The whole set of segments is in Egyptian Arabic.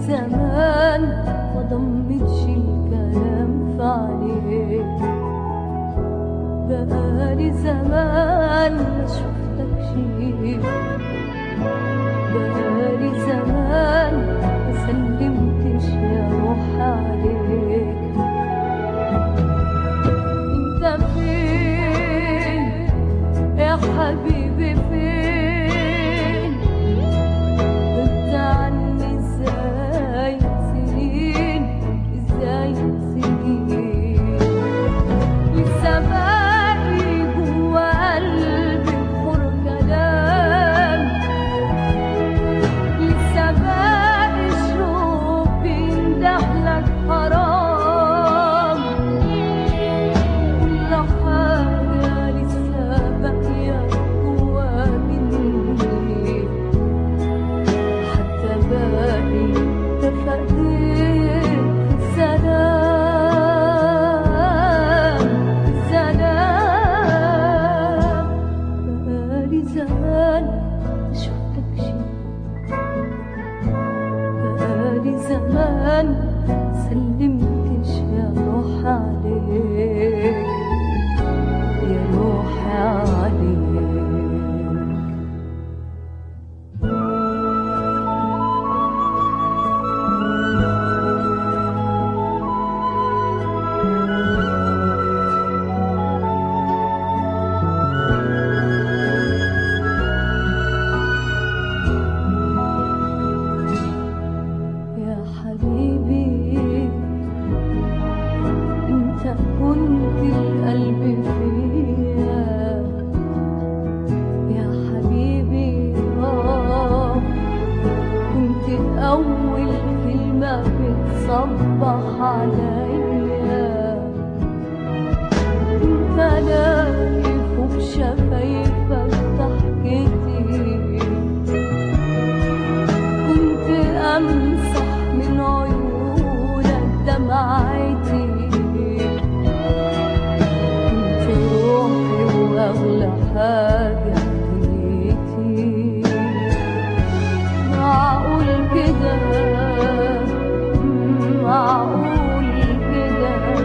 زمان ما ضمتش الكلام في عليك بقالي زمان ما شفتكش بقالي زمان ما سلمتش يا روح عليك انت فين يا حبيبي فين غبت عني ازاي سنين ازاي سنين لسه باقي جوا قلبي بحور كلام لسه باقي الشوق بيندهلك حرام كل حاجة لسه باقية جوا مني حتى باقي تفقدت في السلام في السلام بقالي زمان ما شفتكش بقالي زمان سلمتش يا روح عليك يا روح عليك يا حبيبي انت كنت القلب فيا يا حبيبي اه كنت اول كلمة بتصبح عليا انت لاقي فوق شفايفك ضحكتي كنت أمسح من عيونك دمعتي كنت روحي وأغلى حاجة حياتي معقول كده معقول كده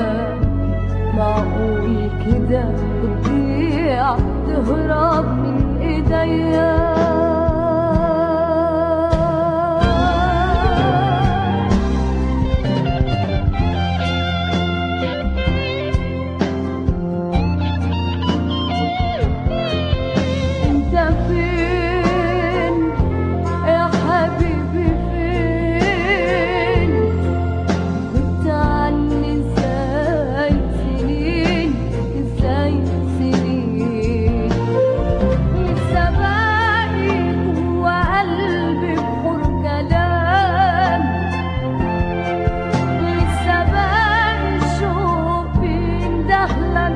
معقول كده تضيع تهرب من ايديا انت فين يا حبيبي فين كنت عني ازاي سنين ازاي سنين لسه باقي جوا قلبي بحور كلام لسه باقي الشوق بيندهلك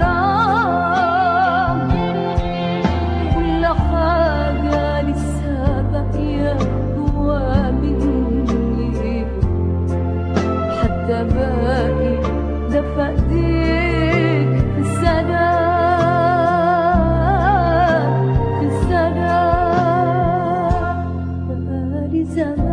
حرام كل حاجة لسه باقية جوا مني حتى باقي دفى ايديك في السلام في السلام بقالي زمان